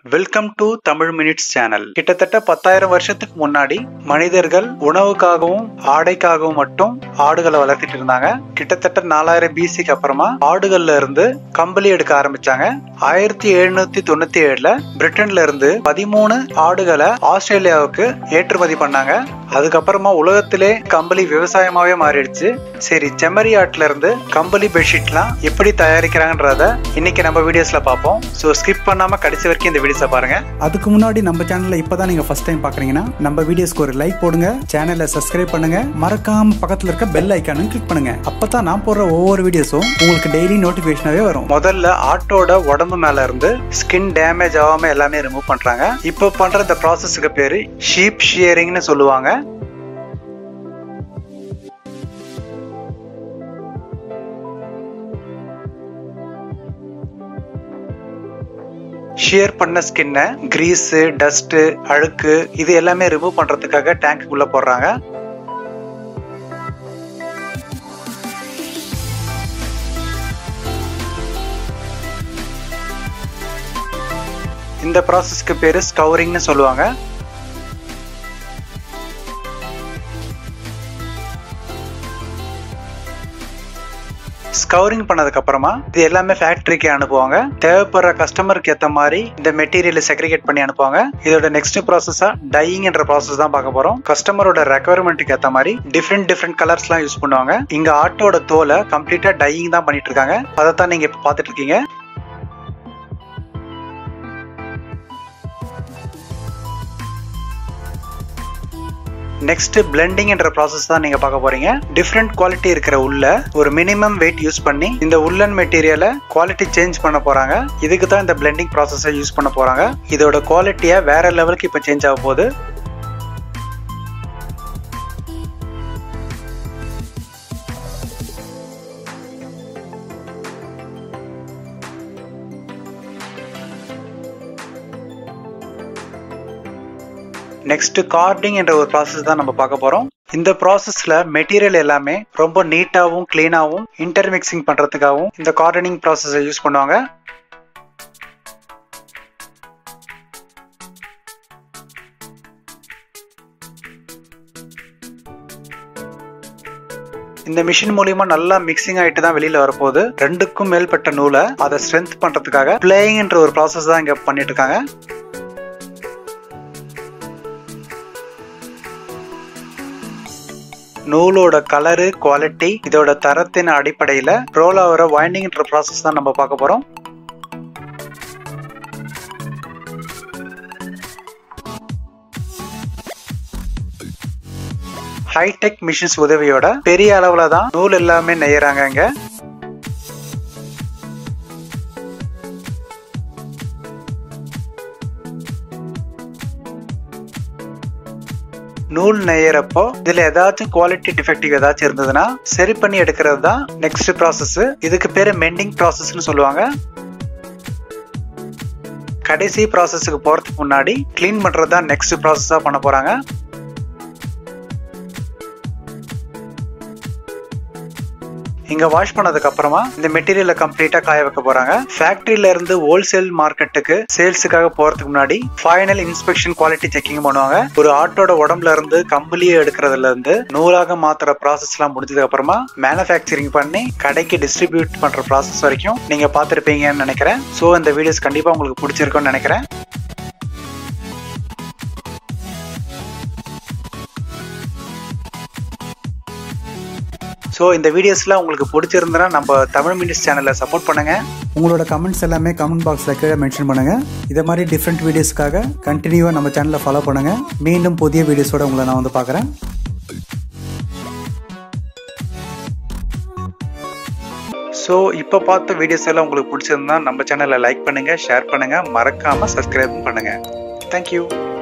welcome to Tamil minutes channel கிட்டத்தட்ட பத்தாயிரம் வருஷத்துக்கு முன்னாடி மனிதர்கள் உணவுக்காகவும் ஆடைக்காகவும் மட்டும் ஆடுகளை வளர்த்திட்டு இருந்தாங்க கிட்டத்தட்ட நாலாயிரம் பிசிக்கு அப்புறமா ஆடுகள்ல இருந்து கம்பளி எடுக்க ஆரம்பிச்சாங்க ஆயிரத்தி எழுநூத்தி தொண்ணூத்தி ஏழுல பிரிட்டன்ல இருந்து பதிமூணு ஆடுகளை ஆஸ்திரேலியாவுக்கு ஏற்றுமதி பண்ணாங்க அதுக்கப்புறமா உலகத்திலே கம்பளி விவசாயமாவே மாறிடுச்சு சரி செம்மறி ஆட்டுல இருந்து கம்பளி பெட்ஷீட்லாம் எப்படி தயாரிக்கிறாங்கன்றத இன்னைக்கு நம்ம வீடியோஸ்ல பார்ப்போம் ஸோ ஸ்கிப் பண்ணாம கடைசி வரைக்கும் இந்த வீடியோஸை பாருங்க அதுக்கு முன்னாடி நம்ம சேனல்ல இப்பதான் நீங்க ஃபர்ஸ்ட் டைம் பாக்குறீங்கன்னா நம்ம வீடியோஸ்க்கு ஒரு லைக் போடுங்க சேனலை சப்ஸ்கிரைப் பண்ணுங்க மறக்காம பக்கத்துல இருக்க பெல் ஐக்கானும் கிளிக் பண்ணுங்க அப்பதான் நான் போடுற ஒவ்வொரு வீடியோஸும் உங்களுக்கு டெய்லி நோட்டிபிகேஷனாவே வரும் முதல்ல ஆட்டோட உடம்பு மேல இருந்து ஸ்கின் டேமேஜ் ஆகாம எல்லாமே ரிமூவ் பண்றாங்க இப்போ பண்ற இந்த ப்ராசஸ்க்கு பேரு ஷீப் ஷியரிங்னு சொல்லுவாங்க ஷியர் பண்ண ஸ்கின்ன கிரீஸ் டஸ்ட் அழுக்கு இது எல்லாமே ரிமூவ் பண்றதுக்காக டேங்க்குள்ள போடுறாங்க இந்த ப்ராசஸ்க்கு பேரு ஸ்கவுரிங்னு சொல்லுவாங்க ஸ்கவுரிங் பண்ணதுக்கு அப்புறமா இது எல்லாமே ஃபேக்டரிக்கு அனுப்புவாங்க தேவைப்படுற கஸ்டமருக்கு ஏத்த மாதிரி இந்த மெட்டீரியலை செக்ரிகேட் பண்ணி அனுப்புவாங்க இதோட நெக்ஸ்ட் ப்ராசஸா டையிங் என்ற ப்ராசஸ் தான் பார்க்க போறோம் கஸ்டமரோட ரெக்குவயர்மெண்ட்டுக்கு ஏத்த மாதிரி டிஃப்ரெண்ட் டிஃப்ரெண்ட் கலர்ஸ்லாம் யூஸ் பண்ணுவாங்க இங்க ஆட்டோட தோலை கம்ப்ளீட்டா டையிங் தான் பண்ணிட்டு இருக்காங்க அதை தான் நீங்க இப்ப பாத்துட்டு இருக்கீங்க நெக்ஸ்ட் பிளெண்டிங் என்ற ப்ராசஸ் தான் நீங்க பார்க்க போறீங்க டிஃப்ரெண்ட் குவாலிட்டி இருக்கிற உள்ள ஒரு மினிமம் வெயிட் யூஸ் பண்ணி இந்த உள்ளன் மெட்டீரியலை குவாலிட்டி சேஞ்ச் பண்ண போறாங்க இதுக்கு தான் இந்த பிளெண்டிங் ப்ராசஸை யூஸ் பண்ண போறாங்க இதோட குவாலிட்டியை வேற லெவலுக்கு இப்போ சேஞ்ச் ஆக போகுது நெக்ஸ்ட் கார்டிங் என்ற ஒரு ப்ராசஸ் தான் நம்ம பார்க்க போறோம் இந்த ப்ராசஸ்ல மெட்டீரியல் எல்லாமே ரொம்ப நீட்டாவும் கிளீனாவும் இன்டர்மிக்சிங் பண்றதுக்காகவும் இந்த கார்டனிங் ப்ராசஸை யூஸ் பண்ணுவாங்க இந்த மிஷின் மூலியமா நல்லா மிக்சிங் ஆயிட்டு தான் வெளியில வரப்போகுது ரெண்டுக்கும் மேல்பட்ட நூலை அதை ஸ்ட்ரென்த் பண்றதுக்காக பிளேயிங் என்ற ஒரு ப்ராசஸ் தான் இங்க பண்ணிட்டு இருக்காங்க நூலோட கலரு குவாலிட்டி இதோட தரத்தின் அடிப்படையில ரோல் ஆகிற வைண்டிங்ன்ற ப்ராசஸ் தான் நம்ம பார்க்க போறோம் ஹைடெக் மிஷின்ஸ் உதவியோட பெரிய அளவுல தான் நூல் எல்லாமே நெய்யறாங்க இங்க நூல் நெய்யறப்போ இதுல ஏதாச்சும் குவாலிட்டி டிஃபெக்டிவ் ஏதாச்சும் இருந்ததுன்னா சரி பண்ணி எடுக்கிறது தான் நெக்ஸ்ட் ப்ராசஸ் இதுக்கு பேரு மெண்டிங் ப்ராசஸ்னு சொல்லுவாங்க கடைசி ப்ராசஸுக்கு போறதுக்கு முன்னாடி கிளீன் பண்றது தான் நெக்ஸ்ட் ப்ராசஸா பண்ண போறாங்க இங்க வாஷ் பண்ணதுக்கு அப்புறமா இந்த மெட்டீரியலை கம்ப்ளீட்டா காய வைக்க போறாங்க ஃபேக்டரியில இருந்து ஹோல்சேல் மார்க்கெட்டுக்கு சேல்ஸுக்காக போறதுக்கு முன்னாடி ஃபைனல் இன்ஸ்பெக்ஷன் குவாலிட்டி செக்கிங் பண்ணுவாங்க ஒரு ஆட்டோட உடம்புல இருந்து கம்பளியை எடுக்கிறதுல இருந்து நூலாக மாத்துற ப்ராசஸ் எல்லாம் முடிஞ்சதுக்கு அப்புறமா மேனுஃபேக்சரிங் பண்ணி கடைக்கு டிஸ்ட்ரிபியூட் பண்ற ப்ராசஸ் வரைக்கும் நீங்க பாத்திருப்பீங்கன்னு நினைக்கிறேன் சோ இந்த வீடியோஸ் கண்டிப்பா உங்களுக்கு பிடிச்சிருக்கும்னு நினைக்கிறேன் ஸோ இந்த வீடியோஸ்லாம் உங்களுக்கு பிடிச்சிருந்தனா நம்ம தமிழ் மினிட்ஸ் சேனலை சப்போர்ட் பண்ணுங்க உங்களோட கமெண்ட்ஸ் எல்லாமே கமெண்ட் பாக்ஸ்ல கீழே மென்ஷன் பண்ணுங்க இதே மாதிரி டிஃப்ரெண்ட் வீடியோஸ்க்காக கண்டினியூவா நம்ம சேனலை ஃபாலோ பண்ணுங்க மீண்டும் புதிய வீடியோஸோட உங்களை நான் வந்து பார்க்குறேன் ஸோ இப்போ பார்த்த வீடியோஸ் எல்லாம் உங்களுக்கு பிடிச்சிருந்தா நம்ம சேனலை லைக் பண்ணுங்க ஷேர் பண்ணுங்க மறக்காம சப்ஸ்கிரைப் பண்ணுங்க தேங்க்யூ